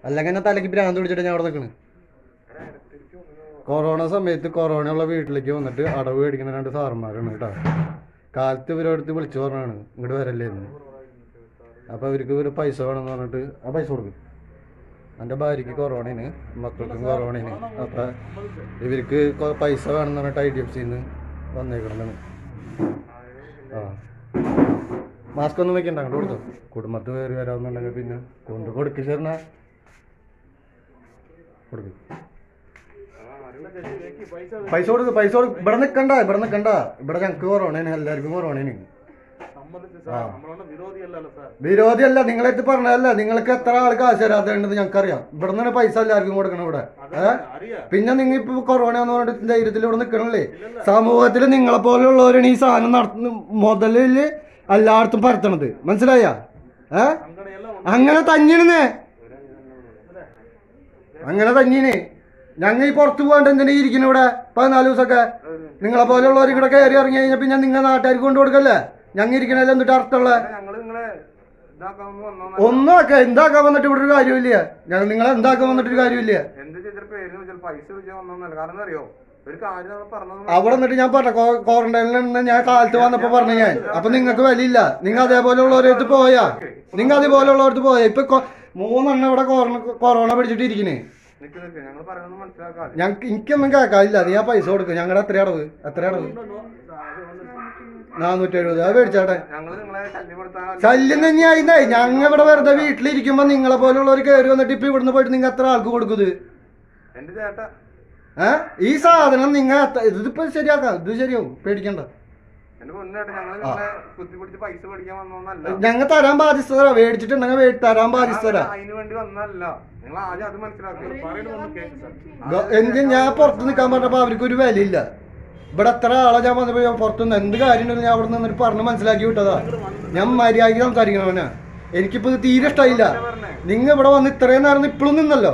അല്ലെങ്കിൽ എന്നെ തലയ്ക്ക് ഭ്രാന്ത് പിടിച്ചിട്ട് ഞാൻ അവിടെ നിൽക്കണ് കൊറോണ സമയത്ത് കൊറോണ ഉള്ള വീട്ടിലേക്ക് വന്നിട്ട് അടവ് മേടിക്കുന്ന രണ്ട് സാറന്മാരാണ് കേട്ടോ കാലത്ത് ഇവരോടത്ത് വിളിച്ചു പറഞ്ഞാണ് ഇങ്ങോട്ട് വരല്ലേന്ന് അപ്പോൾ അവർക്ക് ഒരു പൈസ വേണമെന്ന് പറഞ്ഞിട്ട് ആ പൈസ കൊടുക്കും എൻ്റെ ഭാര്യയ്ക്ക് കൊറോണയാണ് മക്കൾക്കും കൊറോണയാണ് അപ്പം ഇവർക്ക് കൊ- പൈസ വേണമെന്ന് പറഞ്ഞിട്ട് ഐ ഡി എഫ് സിന്ന് വന്നേക്കണമെന്നാണ് ആ മാസ്ക് ഒന്നും വെക്കണ്ട അങ്ങോട്ട് കൊടുത്തോ കുടുംബത്തിൽ കയറി വരാമെന്നുണ്ടെങ്കിൽ പിന്നെ കൊണ്ട് കൊടുക്ക് ചേർന്ന കൊടുക്ക് പൈസ കൊടുക്ക് പൈസ കൊടുക്ക് ഇവിടെ നിൽക്കണ്ട ഇവിടെ നിൽക്കണ്ട ഇവിടെ ഞങ്ങൾക്ക് കൊറോണയാണ് എല്ലാവർക്കും കൊറോണയാണ് ആ. വിരോധിയല്ല നിങ്ങളെടുത്ത് പറഞ്ഞതല്ല നിങ്ങൾക്ക് എത്ര ആൾ കാശ് തരാത്തേണ്ടത് ഞങ്ങൾക്കറിയാം ഇവിടെ നിന്നാണ് പൈസ എല്ലാവർക്കും കൊടുക്കണം ഇവിടെ ഏ? പിന്നെ നിങ്ങൾ ഇപ്പൊ കൊറോണ എന്ന് പറഞ്ഞിട്ട് ധൈര്യത്തിൽ ഇവിടെ നിൽക്കണല്ലേ സമൂഹത്തിൽ നിങ്ങളെ പോലെയുള്ളവരാണ് ഈ സാധനം നടത്തുന്ന മുതലില് എല്ലായിടത്തും പരത്തണത് മനസ്സിലായ ഏ അങ്ങനെ തന്നെയാണെന്നേ അങ്ങനെ തന്നെയാണ് ഞങ്ങൾ ഈ പുറത്തു പോകാണ്ട് എന്തിനാ ഇരിക്കുന്നു ഇവിടെ പതിനാല് ദിവസമൊക്കെ നിങ്ങളെ പോലെയുള്ളവർ ഇവിടെ കയറി ഇറങ്ങി കഴിഞ്ഞാൽ പിന്നെ നിങ്ങൾ നാട്ടുകാർക്ക് കൊണ്ടു കൊടുക്കല്ലേ ഞങ്ങൾ ഇരിക്കണല്ലോ എന്നിട്ട് അർത്ഥമുള്ള ഞങ്ങള് നിങ്ങളെ ഇതാക്കാൻ വന്നോ ഒന്നും ഒക്കെ എന്താക്കാൻ വന്നിട്ട് ഇവിടെ ഒരു കാര്യമില്ല ഞങ്ങൾ നിങ്ങളെ എന്താക്കാൻ വന്നിട്ട് ഒരു കാര്യമില്ല എന്ത് ചെയ്തിട്ട് പേര് വെച്ചാൽ പൈസ ചോദിച്ചാൽ വന്നോന്നല്ല കാരണം അറിയോ ഒരു കാര്യം നമ്മൾ പറഞ്ഞത് അവിടെ നിന്നിട്ട് ഞാൻ പറഞ്ഞ ക്വാറന്റൈനിൽ നിന്ന് ഞാൻ കാലത്ത് വന്നപ്പോ പറഞ്ഞു ഞാൻ അപ്പൊ നിങ്ങൾക്ക് വിലയില്ല നിങ്ങൾ അതേപോലെ ഉള്ളവരടുത്ത് പോയാ നിങ്ങൾ അതേപോലെയുള്ളവരടുത്ത് പോയാ ഇപ്പൊ കൊ- മൂന്നെണ്ണം ഇവിടെ കൊറോണ കൊറോണ പിടിച്ചിട്ട് ഇരിക്കണേ നിക്ക് നിക്ക് ഞങ്ങൾ പറയുന്നത് മനസ്സിലാക്കാതെ ഞങ്ങൾക്ക് എനിക്കൊന്നും കേൾക്കാനില്ല നീ ആ പൈസ കൊടുക്കും ഞങ്ങളുടെ എത്ര അടവ് എത്ര അടവ് നാനൂറ്റി എഴുപത് അത് മേടിച്ചാട്ടെ ഞങ്ങൾ നിങ്ങളെ ശല്യപ്പെടുത്താൻ ശല്യം തന്നെയായിരുന്നേ ഞങ്ങൾ ഇവിടെ വെറുതെ വീട്ടിലിരിക്കുമ്പോ നിങ്ങളെ പോലുള്ളവർ കയറി വന്നിട്ട് ഇപ്പൊ ഇവിടുന്ന് പോയിട്ട് നിങ്ങൾ എത്ര ആൾക്ക് കൊടുക്കുന്നത് എന്റെ ചേട്ടാ ഏ ഈ സാധനം നിങ്ങൾ ഇതിപ്പോ ശരിയാക്കാം ഇത് ശരിയാവും പേടിക്കണ്ട എന്റെ പൊന്നേട്ടാ ഞങ്ങൾ നിങ്ങളെ കുത്തിപ്പിടിച്ച് പൈസ മേടിക്കാൻ വന്നോന്നല്ല ഞങ്ങൾ തരാൻ ബാധ്യസ്ഥരാ മേടിച്ചിട്ടുണ്ടെങ്കിൽ വേ- തരാൻ ബാധ്യസ്ഥരാ അതിന് വേണ്ടി വന്നല്ല നിങ്ങൾ ആദ്യം അത് മനസ്സിലാക്കി ഗ- എന്ത് ഞാൻ പുറത്ത് നിൽക്കാൻ പറഞ്ഞപ്പോ അവർക്ക് ഒരു വിലയില്ല ഇവിടെ എത്ര ആളെ ഞാൻ വന്നപ്പോ ഞാൻ പുറത്തുനിന്ന് എന്ത് കാര്യം ഉണ്ടെങ്കിലും ഞാൻ അവിടെ നിന്നിട്ട് പറഞ്ഞ് മനസ്സിലാക്കി വിട്ടതാ ഞാൻ മര്യാദയ്ക്ക് സംസാരിക്കണവനാ എനിക്കിപ്പോ ഇത് തീരെ ഇഷ്ടമായില്ല നിങ്ങൾ ഇവിടെ വന്ന് ഇത്രയും നേരം ഇപ്പോഴും നിന്നല്ലോ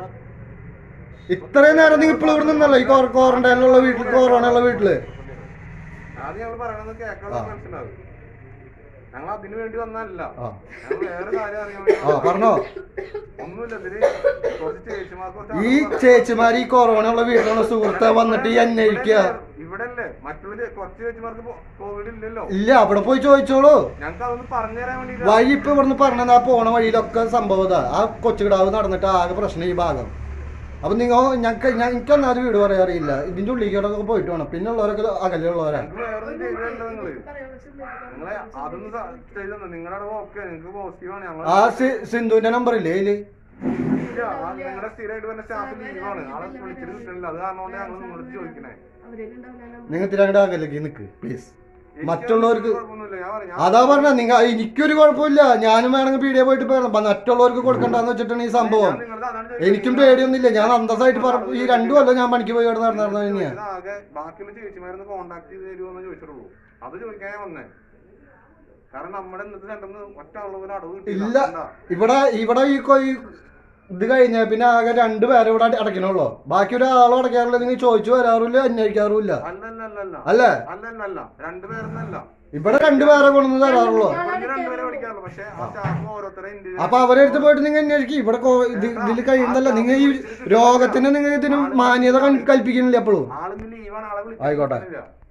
ഇത്രയും നേരം നിങ്ങൾ ഇപ്പോഴും ഇവിടെ നിന്നല്ലോ ഈ ക്വാറന്റൈനിലുള്ള വീട്ടിൽ കൊറോണ ഉള്ള വീട്ടില് ആദ്യം ഞങ്ങൾ പറയണത് കേൾക്കാതെ മനസ്സിലാവും ഞങ്ങൾ അതിന് വേണ്ടി വന്നല്ല ആ ഞങ്ങൾ വേറെ കാര്യം അറിയാൻ വേണ്ടി ആ പറഞ്ഞോ ഒന്നുമില്ല ഇതില് കുറച്ച് ചേച്ചിമാർക്ക് കുറച്ച് ഈ ചേച്ചിമാര് ഈ കൊറോണ ഉള്ള വീട്ടിലുള്ള സുഹൃത്തെ വന്നിട്ട് ഈ അന്വേഷിക്കുക ഇവിടെ അല്ലേ മറ്റുള്ള ചേ- കുറച്ച് ചേച്ചിമാർക്ക് കോവിഡ് ഇല്ലല്ലോ ഇല്ല അവിടെ പോയി ചോദിച്ചോളൂ ഞങ്ങൾക്ക് അതൊന്ന് പറഞ്ഞു തരാൻ വേണ്ടി വഴി ഇപ്പൊ ഇവിടുന്ന് പറഞ്ഞത് ആ പോണ വഴിയിലൊക്കെ സംഭവം ഇതാ ആ കൊച്ചുകിടാവ് നടന്നിട്ട് ആകെ പ്രശ്നം ഈ ഭാഗം അപ്പൊ നിങ്ങൾ ഞങ്ങൾക്ക് എനിക്കൊന്നും അത് വീട് പറയാൻ അറിയില്ല ഇതിന്റെ ഉള്ളിലേക്കൊക്കെ പോയിട്ട് വേണം പിന്നെ ഉള്ളവരൊക്കെ അകലെയുള്ളവരാ ഞങ്ങൾക്ക് വേറെ ഒന്നും ചെയ്തില്ല നിങ്ങള് നിങ്ങളെ അതൊന്നും ചെയ്തെന്ന് നിങ്ങളുടെ ഓക്കെ നിങ്ങൾക്ക് പോസിറ്റീവ് ആണ് ഞങ്ങൾ ആ സി- സിന്ധുവിന്റെ നമ്പർ ഇല്ലേ അതില് നിങ്ങളുടെ സ്ഥിരമായിട്ട് വരുന്ന സ്റ്റാഫ് ലീവാണ് ആളെ വിളിച്ചിട്ട് കിട്ടുന്നില്ല അത് കാരണം കൊണ്ട് ഞങ്ങൾ നിങ്ങളോട് ചോദിക്കണേ നിങ്ങൾ ഇത്തിരി അങ്ങോട്ട് അകലേക്ക് നിക്ക് പ്ലീസ് മറ്റുള്ളവർക്ക് കുഴപ്പമൊന്നുമില്ല ഞാൻ പറയാം അതാ പറഞ്ഞ നിങ്ങൾ എനിക്കൊരു കുഴപ്പമില്ല ഞാനും വേണമെങ്കിൽ പീടിയെ പോയിട്ട് പോകണം മറ്റുള്ളവർക്ക് കൊടുക്കണ്ടെന്ന് വെച്ചിട്ടാണ് ഈ സംഭവം നിങ്ങളുടെ അതാണ് എനിക്കും പേടിയൊന്നുമില്ല ഞാൻ അന്തസ്സായിട്ട് പറഞ്ഞു ഈ രണ്ടു കൊല്ലം ഞാൻ പണിക്ക് പോയി കിടന്ന് നടന്നു തന്നെയാ ഇത് ആകെ ബാക്കിയുള്ള ചേച്ചിമാരൊന്ന് കോണ്ടാക്ട് ചെയ്ത് തരുമോന്ന് ചോദിച്ചിട്ടുള്ളൂ അത് ചോദിക്കാനേ വന്നേ കാരണം നമ്മുടെ ഇന്നത്തെ സെന്ററിന് ഒറ്റ ആളുകൾ അടവ് ഇല്ല ഇവിടെ ഇവിടെ ഈ കൊ- ഈ ഇത് കഴിഞ്ഞ പിന്നെ ആകെ രണ്ടു പേരെ ഇവിടെ അട- അടയ്ക്കണുള്ളൂ ബാക്കി ഒരാളും അടയ്ക്കാറില്ല നിങ്ങൾ ചോദിച്ചു വരാറില്ല അന്വേഷിക്കാറുമില്ല അല്ലല്ലല്ല അല്ലേ അല്ലല്ലല്ല രണ്ടുപേരൊന്നല്ല ഇവിടെ രണ്ടുപേരെ കൊണ്ടു തരാറുള്ളൂ ഇവിടെ രണ്ടുപേരെ പഠിക്കാറുള്ളൂ പക്ഷെ ആ സ്റ്റാഫ് ഓരോരുത്തരെ individual- അപ്പൊ അവരെടുത്ത് പോയിട്ട് നിങ്ങൾ അന്വേഷിക്കും ഇവിടെ കോ- ഇത് ഇതിൽ കഴിയുന്നല്ല നിങ്ങൾ ഈ രോഗത്തിന് നിങ്ങൾ ഇതിന് മാന്യത കൽ- കൽപ്പിക്കുന്നില്ല എപ്പോഴും ആളിന്ന് ലീവാണ് ആളെ ആയിക്കോട്ടെ. വിളിച്ചില്ല